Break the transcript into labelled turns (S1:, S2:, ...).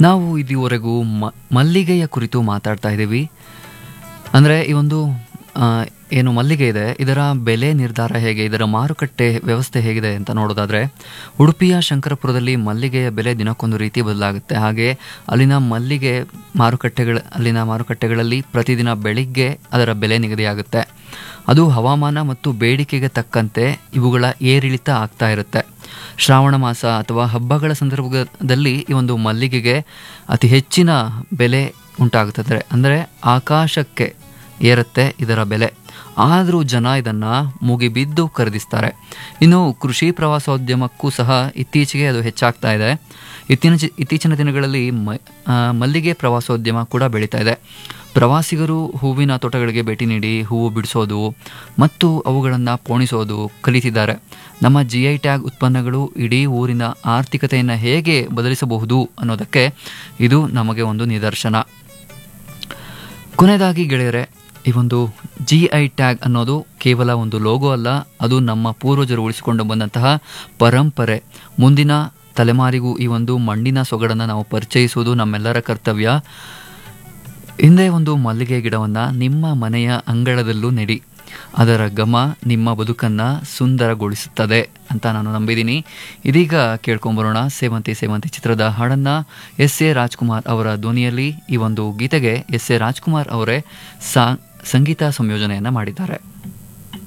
S1: ನಾವು ಇದುವರೆಗೂ ಮ ಮಲ್ಲಿಗೆಯ ಕುರಿತು ಮಾತಾಡ್ತಾ ಇದ್ದೀವಿ ಅಂದರೆ ಈ ಒಂದು ಆ, ಏನು ಮಲ್ಲಿಗೆ ಇದೆ ಇದರ ಬೆಲೆ ನಿರ್ಧಾರ ಹೇಗೆ ಇದರ ಮಾರುಕಟ್ಟೆ ವ್ಯವಸ್ಥೆ ಹೇಗಿದೆ ಅಂತ ನೋಡೋದಾದರೆ ಉಡುಪಿಯ ಶಂಕರಪುರದಲ್ಲಿ ಮಲ್ಲಿಗೆಯ ಬೆಲೆ ದಿನಕ್ಕೊಂದು ರೀತಿ ಬದಲಾಗುತ್ತೆ ಹಾಗೆ ಅಲ್ಲಿನ ಮಲ್ಲಿಗೆ ಮಾರುಕಟ್ಟೆಗಳ ಅಲ್ಲಿನ ಮಾರುಕಟ್ಟೆಗಳಲ್ಲಿ ಪ್ರತಿದಿನ ಬೆಳಿಗ್ಗೆ ಅದರ ಬೆಲೆ ನಿಗದಿಯಾಗುತ್ತೆ ಅದು ಹವಾಮಾನ ಮತ್ತು ಬೇಡಿಕೆಗೆ ತಕ್ಕಂತೆ ಇವುಗಳ ಏರಿಳಿತ ಆಗ್ತಾ ಇರುತ್ತೆ ಶ್ರಾವಣ ಮಾಸ ಅಥವಾ ಹಬ್ಬಗಳ ಸಂದರ್ಭದಲ್ಲಿ ಈ ಒಂದು ಮಲ್ಲಿಗೆಗೆ ಅತಿ ಹೆಚ್ಚಿನ ಬೆಲೆ ಉಂಟಾಗುತ್ತದೆ ಅಂದರೆ ಆಕಾಶಕ್ಕೆ ಏರುತ್ತೆ ಇದರ ಬೆಲೆ ಆದರೂ ಜನ ಇದನ್ನು ಮುಗಿಬಿದ್ದು ಖರೀದಿಸ್ತಾರೆ ಇನ್ನು ಕೃಷಿ ಪ್ರವಾಸೋದ್ಯಮಕ್ಕೂ ಸಹ ಇತ್ತೀಚೆಗೆ ಅದು ಹೆಚ್ಚಾಗ್ತಾ ಇದೆ ಇತ್ತೀನ ಇತ್ತೀಚಿನ ದಿನಗಳಲ್ಲಿ ಮ ಆ, ಮಲ್ಲಿಗೆ ಪ್ರವಾಸೋದ್ಯಮ ಕೂಡ ಬೆಳೀತಾ ಇದೆ ಪ್ರವಾಸಿಗರು ಹೂವಿನ ತೋಟಗಳಿಗೆ ಭೇಟಿ ನೀಡಿ ಹೂವು ಬಿಡಿಸೋದು ಮತ್ತು ಅವುಗಳನ್ನು ಪೋಣಿಸೋದು ಕಲಿತಿದ್ದಾರೆ ನಮ್ಮ ಜಿ ಐ ಟ್ಯಾಗ್ ಉತ್ಪನ್ನಗಳು ಇಡೀ ಊರಿನ ಆರ್ಥಿಕತೆಯನ್ನು ಹೇಗೆ ಬದಲಿಸಬಹುದು ಅನ್ನೋದಕ್ಕೆ ಇದು ನಮಗೆ ಒಂದು ನಿದರ್ಶನ ಕೊನೆಯದಾಗಿ ಗೆಳೆಯರೆ ಈ ಒಂದು ಜಿ ಐ ಟ್ಯಾಗ್ ಅನ್ನೋದು ಕೇವಲ ಒಂದು ಲೋಗೋ ಅಲ್ಲ ಅದು ನಮ್ಮ ಪೂರ್ವಜರು ಉಳಿಸಿಕೊಂಡು ಬಂದಂತಹ ಪರಂಪರೆ ಮುಂದಿನ ತಲೆಮಾರಿಗೂ ಈ ಒಂದು ಮಣ್ಣಿನ ಸೊಗಡನ್ನು ನಾವು ಪರಿಚಯಿಸುವುದು ನಮ್ಮೆಲ್ಲರ ಕರ್ತವ್ಯ ಹಿಂದೆ ಒಂದು ಮಲ್ಲಿಗೆ ಗಿಡವನ್ನು ನಿಮ್ಮ ಮನೆಯ ಅಂಗಳದಲ್ಲೂ ನೆಡಿ ಅದರ ಘಮ ನಿಮ್ಮ ಬದುಕನ್ನು ಸುಂದರಗೊಳಿಸುತ್ತದೆ ಅಂತ ನಾನು ನಂಬಿದ್ದೀನಿ ಇದೀಗ ಕೇಳ್ಕೊಂಬರೋಣ ಸೇವಂತಿ ಸೇವಂತಿ ಚಿತ್ರದ ಹಾಡನ್ನು ಎಸ್ ಎ ರಾಜ್ಕುಮಾರ್ ಅವರ ಧ್ವನಿಯಲ್ಲಿ ಈ ಒಂದು ಗೀತೆಗೆ ಎಸ್ ಎ ರಾಜ್ಕುಮಾರ್ ಅವರೇ ಸಾ ಸಂಗೀತ ಸಂಯೋಜನೆಯನ್ನು ಮಾಡಿದ್ದಾರೆ